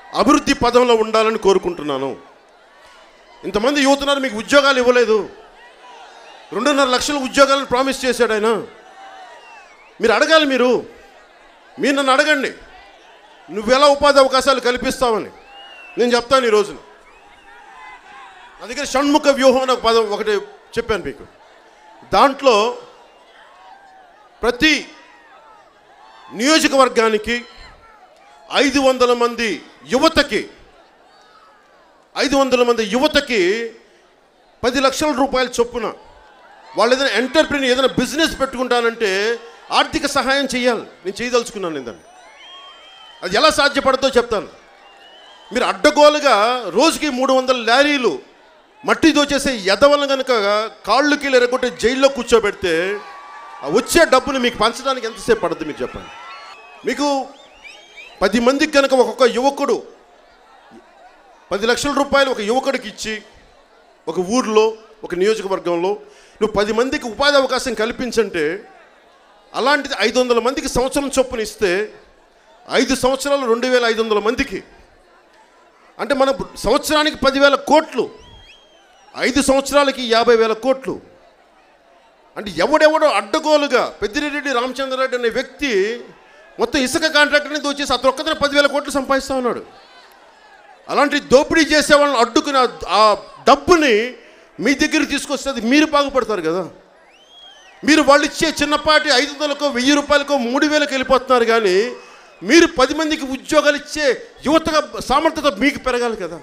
అభివృద్ధి పదంలో ఉండాలని కోరుకుంటున్నాను ఇంతమంది యువతున్నారు మీకు ఉద్యోగాలు ఇవ్వలేదు రెండున్నర లక్షల ఉద్యోగాలను ప్రామిస్ చేశాడు ఆయన మీరు అడగాలి మీరు మీరు నన్ను అడగండి నువ్వు ఎలా ఉపాధి అవకాశాలు కల్పిస్తావని నేను చెప్తాను ఈ రోజున నా దగ్గర షణ్ముఖ వ్యూహం అని ఒక పదం ఒకటి చెప్పాను మీకు దాంట్లో ప్రతి నియోజకవర్గానికి ఐదు వందల మంది యువతకి ఐదు వందల మంది యువతకి పది లక్షల రూపాయల చొప్పున వాళ్ళు ఏదైనా ఎంటర్ప్రీని ఏదైనా బిజినెస్ పెట్టుకుంటానంటే ఆర్థిక సహాయం చేయాలి నేను చేయదలుచుకున్నాను నేను దాన్ని అది ఎలా సాధ్యపడదో చెప్తాను మీరు అడ్డగోలుగా రోజుకి మూడు వందల లారీలు మట్టి దోచేసే ఎదవలను కనుక కాళ్ళుకి ఎరగొట్టి జైల్లో కూర్చోబెడితే ఆ వచ్చే డబ్బుని మీకు పంచడానికి ఎంతసేపు పడుతుంది మీరు చెప్పండి మీకు పది మందికి కనుక ఒక్కొక్క యువకుడు పది లక్షల రూపాయలు ఒక యువకుడికి ఇచ్చి ఒక ఊర్లో ఒక నియోజకవర్గంలో నువ్వు పది మందికి ఉపాధి అవకాశం కల్పించంటే అలాంటిది ఐదు వందల మందికి సంవత్సరం చొప్పున ఇస్తే ఐదు సంవత్సరాలు రెండు వేల ఐదు వందల మందికి అంటే మన సంవత్సరానికి పదివేల కోట్లు ఐదు సంవత్సరాలకి యాభై వేల కోట్లు అంటే ఎవడెవడో అడ్డగోలుగా పెద్దిరెడ్డి రామచంద్రారెడ్డి అనే వ్యక్తి మొత్తం ఇసుక కాంట్రాక్టర్ని దోచేసి అతను ఒక్కదనే పదివేల కోట్లు సంపాదిస్తూ ఉన్నాడు అలాంటి దోపిడీ చేసే వాళ్ళని అడ్డుకుని ఆ- ఆ డబ్బుని మీ దగ్గరికి తీసుకొస్తే అది మీరు బాగుపడతారు కదా మీరు వాళ్ళు ఇచ్చే చిన్నపాటి ఐదు వందలకో వెయ్యి రూపాయలకో మూడు వేలకు వెళ్ళిపోతున్నారు కానీ మీరు పది మందికి ఉద్యోగాలు ఇచ్చే యువతగా సామర్థ్యత మీకు పెరగాలి కదా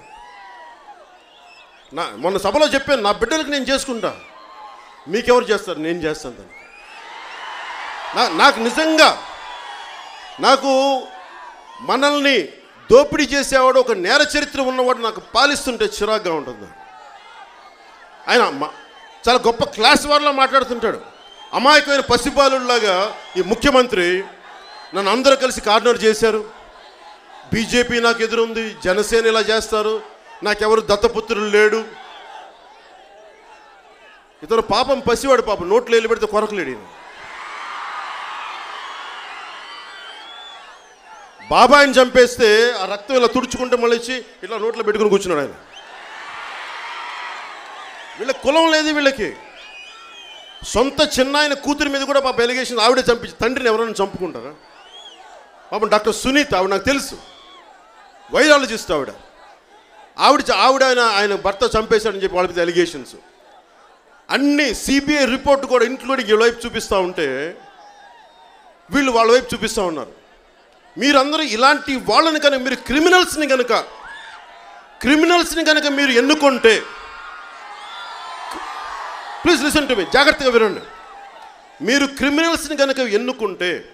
నా మొన్న సభలో చెప్పాను నా బిడ్డలకు నేను చేసుకుంటా మీకెవరు చేస్తారు నేను చేస్తాను దాన్ని నా నాకు నిజంగా నాకు మనల్ని దోపిడీ చేసేవాడు ఒక నేర చరిత్ర ఉన్నవాడు నాకు పాలిస్తుంటే చిరాగ్గా ఉంటుంది ఆయన మ- చాలా గొప్ప క్లాస్ వారిలో మాట్లాడుతుంటాడు అమాయకమైన పసిబాలులాగా ఈ ముఖ్యమంత్రి నన్ను అందరూ కలిసి కార్నర్ చేశారు బీజేపీ నాకు ఎదురుంది జనసేన ఇలా చేస్తారు నాకెవరు దత్తపుత్రులు లేడు ఇతను పాపం పసివాడు పాపం నోట్లో వెళ్ళి పెడితే కొరకలేడు ఈయన. బాబాయిని చంపేస్తే ఆ రక్తం ఇలా తుడుచుకుంటే మళ్ళీ వచ్చి ఇట్లా నోట్లో పెట్టుకుని కూర్చున్నాడు ఆయన వీళ్ళ కులం లేదు వీళ్ళకి సొంత చిన్న ఆయన కూతురి మీద కూడా పాప ఎలిగేషన్ ఆవిడే చంపించి తండ్రిని ఎవరైనా చంపుకుంటారా పాపం డాక్టర్ సునీత్ ఆవిడ నాకు తెలుసు వైరాలజిస్ట్ ఆవిడ ఆవిడ చ- ఆవిడ ఆయన ఆయన భర్త చంపేశాడని చెప్పి వాళ్ళ మీద ఎలిగేషన్స్ అన్ని సిబిఐ రిపోర్ట్ కూడా ఇంక్లూడింగ్ ఈ వైపు చూపిస్తూ ఉంటే వీళ్ళు వాళ్ళ వైపు చూపిస్తూ ఉన్నారు మీరందరూ ఇలాంటి వాళ్ళని కనుక మీరు క్రిమినల్స్ని కనుక క్రిమినల్స్ని కనుక మీరు ఎన్నుకుంటే ప్లీజ్ లిసన్ టు మీ జాగ్రత్తగా వినండి మీరు క్రిమినల్స్ని కనుక ఎన్నుకుంటే